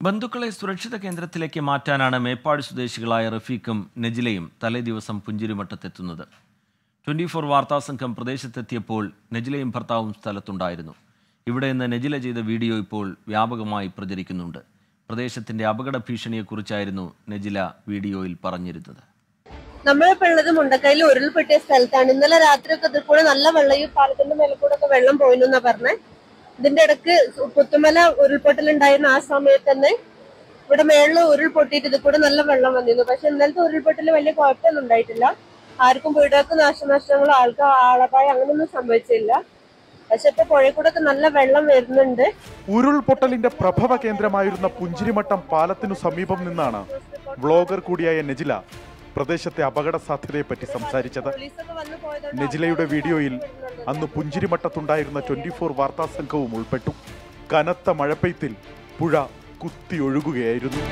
ബന്ധുക്കളെ സുരക്ഷിത കേന്ദ്രത്തിലേക്ക് മാറ്റാനാണ് മേപ്പാടി സ്വദേശികളായ റഫീഖും നജിലയും തലേദിവസം പുഞ്ചിരിമട്ടത്തെത്തുന്നത് ട്വന്റി ഫോർ വാർത്താസംഘം പ്രദേശത്തെത്തിയപ്പോൾ നജിലയും ഭർത്താവും സ്ഥലത്തുണ്ടായിരുന്നു ഇവിടെ നിന്ന് നജില ചെയ്ത വീഡിയോ ഇപ്പോൾ വ്യാപകമായി പ്രചരിക്കുന്നുണ്ട് പ്രദേശത്തിന്റെ അപകട ഭീഷണിയെക്കുറിച്ചായിരുന്നു നജില വീഡിയോയിൽ പറഞ്ഞിരുന്നത് നമ്മളിപ്പോ ഉള്ളത് മുണ്ടക്കൈയിൽ ഉരുൾപൊട്ടിയ സ്ഥലത്താണ് ഇന്നലെ രാത്രിയൊക്കെ ഇതിൽ കൂടെ നല്ല വെള്ളം ഈ പാലത്തിന്റെ മേലെ കൂടെ ഒക്കെ വെള്ളം പോയിന്നാ പറഞ്ഞേ ഇതിന്റെ ഇടക്ക് പുത്തുമല ഉരുൾപൊട്ടൽ ഉണ്ടായിരുന്ന ആ സമയത്ത് തന്നെ ഇവിടെ മേളിൽ ഉരുൾപൊട്ടിയിട്ട് ഇതിൽ കൂടെ നല്ല വെള്ളം വന്നിരുന്നു പക്ഷെ ഇന്നലത്തെ ഉരുൾപൊട്ടൽ വലിയ കുഴപ്പമൊന്നും ഉണ്ടായിട്ടില്ല ആർക്കും വീടുകൾക്ക് നാശനഷ്ടങ്ങളോ ആൾക്ക് ആളപായം അങ്ങനെയൊന്നും സംഭവിച്ചില്ല പക്ഷെ ഇപ്പൊ പുഴയിൽ കൂടെ ഒക്കെ നല്ല വെള്ളം വരുന്നുണ്ട് ഉരുൾപൊട്ടലിന്റെ പ്രഭവ കേന്ദ്രമായിരുന്ന പുഞ്ചിരിമട്ടം പാലത്തിനു സമീപം നിന്നാണ് വ്ളോഗർ കൂടിയായ നെജില പ്രദേശത്തെ അപകട സാധ്യതയെപ്പറ്റി സംസാരിച്ചത് പോലീസൊക്കെ വന്നു പോയതുകൊണ്ട് നെജിലയുടെ വീഡിയോയിൽ അന്ന് പുഞ്ചിരിമട്ടത്തുണ്ടായിരുന്ന ട്വന്റി ഫോർ വാർത്താ സംഘവും ഉൾപ്പെട്ടു കനത്ത മഴപ്പെയ്ത്തിൽ പുഴ കുത്തി ഒഴുകുകയായിരുന്നു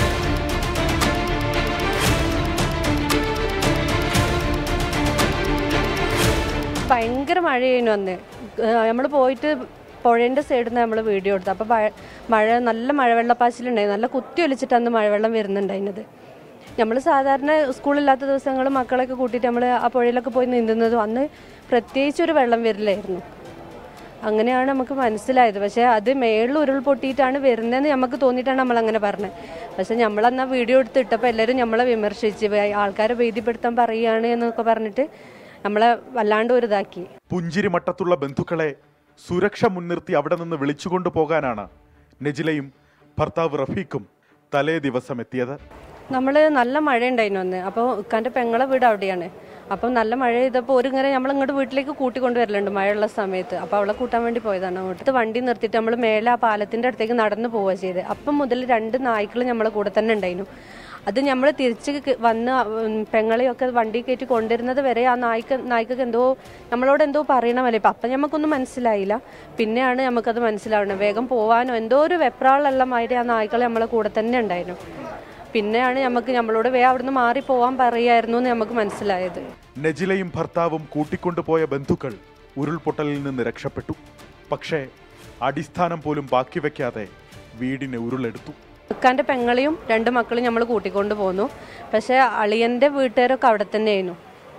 ഭയങ്കര മഴയായിരുന്നു അന്ന് നമ്മൾ പോയിട്ട് പുഴേൻ്റെ സൈഡിൽ നിന്ന് നമ്മൾ വീഡിയോ എടുത്തു അപ്പോൾ മഴ നല്ല മഴവെള്ളപ്പാച്ചിലുണ്ടായി നല്ല കുത്തി ഒലിച്ചിട്ട് അന്ന് മഴവെള്ളം വരുന്നുണ്ടായിരുന്നത് നമ്മൾ സാധാരണ സ്കൂളില്ലാത്ത ദിവസങ്ങൾ മക്കളൊക്കെ കൂട്ടിയിട്ട് നമ്മൾ ആ പുഴയിലൊക്കെ പോയി നീന്തുന്നതും അന്ന് പ്രത്യേകിച്ച് ഒരു വെള്ളം വരില്ലായിരുന്നു അങ്ങനെയാണ് നമുക്ക് മനസ്സിലായത് പക്ഷേ അത് മേളിൽ ഉരുൾ പൊട്ടിയിട്ടാണ് വരുന്നതെന്ന് നമുക്ക് തോന്നിയിട്ടാണ് നമ്മൾ അങ്ങനെ പറഞ്ഞത് പക്ഷെ നമ്മളന്ന് ആ വീഡിയോ എടുത്ത് ഇട്ടപ്പോൾ എല്ലാവരും നമ്മളെ വിമർശിച്ച് വേ- ആൾക്കാരെ ഭീതിപ്പെടുത്താൻ പറയുകയാണ് എന്നൊക്കെ പറഞ്ഞിട്ട് നമ്മളെ വല്ലാണ്ട് ഒരു ഇതാക്കി പുഞ്ചിരിമട്ടത്തുള്ള ബന്ധുക്കളെ സുരക്ഷ മുൻനിർത്തി അവിടെ നിന്ന് വിളിച്ചുകൊണ്ടു പോകാനാണ് നെജിലയും ഭർത്താവ് റഫീഖും തലേ ദിവസം എത്തിയത് നമ്മൾ നല്ല മഴ ഉണ്ടായിരുന്നു അന്ന് അപ്പോൾ ഇക്കാൻ്റെ പെങ്ങളെ വീട് അവിടെയാണ് അപ്പം നല്ല മഴ ചെയ്തപ്പോൾ ഒരു ഇങ്ങനെ നമ്മൾ ഇങ്ങോട്ട് വീട്ടിലേക്ക് കൂട്ടിക്കൊണ്ട് വരലുണ്ട് മഴയുള്ള സമയത്ത് അപ്പോൾ അവളെ കൂട്ടാൻ വേണ്ടി പോയതാണ് അങ്ങോട്ട് വണ്ടി നിർത്തിയിട്ട് നമ്മൾ മേലെ ആ പാലത്തിൻ്റെ അടുത്തേക്ക് നടന്നു പോവുക ചെയ്ത് അപ്പം മുതൽ രണ്ട് നായ്ക്കൾ നമ്മളെ കൂടെ തന്നെ ഉണ്ടായിരുന്നു അത് നമ്മൾ തിരിച്ച് ക- വന്ന് ഉം, പെങ്ങളെയൊക്കെ വണ്ടി കയറ്റി കൊണ്ടുവരുന്നത് വരെ ആ നായ്ക്ക നായ്ക്കക്ക് എന്തോ നമ്മളോട് എന്തോ പറയണമല്ലേ ഇപ്പം അപ്പം നമുക്കൊന്നും മനസ്സിലായില്ല പിന്നെയാണ് നമുക്കത് മനസ്സിലാവുന്നത് വേഗം പോവാനോ എന്തോ ഒരു വെപ്രാളുള്ള മാതിരി ആ നായ്ക്കൾ നമ്മളെ കൂടെ തന്നെ ഉണ്ടായിരുന്നു പിന്നെയാണ് നമുക്ക് നമ്മളോട് വേ അവിടുന്ന് മാറി പോവാൻ പറയായിരുന്നു എന്ന് നമുക്ക് മനസ്സിലായത് നെജിലയും ഭർത്താവും കൂട്ടിക്കൊണ്ടുപോയ ബന്ധുക്കൾ ഉരുൾപൊട്ടലിൽ നിന്ന് രക്ഷപ്പെട്ടു പക്ഷേ അടിസ്ഥാനം പോലും ബാക്കി വെക്കാതെ വീടിനെ ഉരുളെടുത്തു ഇക്കാൻ്റെ പെങ്ങളെയും രണ്ട് മക്കളും നമ്മൾ കൂട്ടിക്കൊണ്ട് പോന്നു പക്ഷേ അളിയൻ്റെ വീട്ടുകാരൊക്കെ അവിടെ തന്നെയായിരുന്നു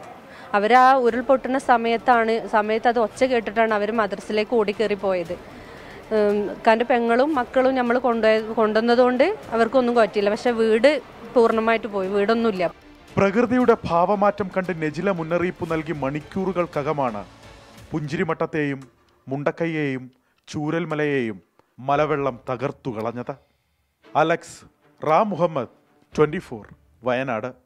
അവർ ആ ഉരുൾപൊട്ടുന്ന സമയത്താണ് സമയത്ത് അത് ഒച്ച കേട്ടിട്ടാണ് അവർ മദ്രസിലേക്ക് ഓടിക്കേറി പോയത് ഇക്കാൻ്റെ പെങ്ങളും മക്കളും നമ്മൾ കൊണ്ടുപോയ കൊണ്ടുവന്നതുകൊണ്ട് അവർക്കൊന്നും പറ്റിയില്ല പക്ഷെ വീട് പൂർണ്ണമായിട്ട് പോയി വീടൊന്നുമില്ല പ്രകൃതിയുടെ ഭാവമാറ്റം കണ്ട് നെജില മുന്നറിയിപ്പ് നൽകി മണിക്കൂറുകൾക്കകമാണ് പുഞ്ചിരിമട്ടത്തെയും മുണ്ടക്കൈയെയും ചൂരൽമലയെയും മലവെള്ളം തകർത്തു കളഞ്ഞത് അലക്സ് റാം മുഹമ്മദ് ട്വന്റി വയനാട്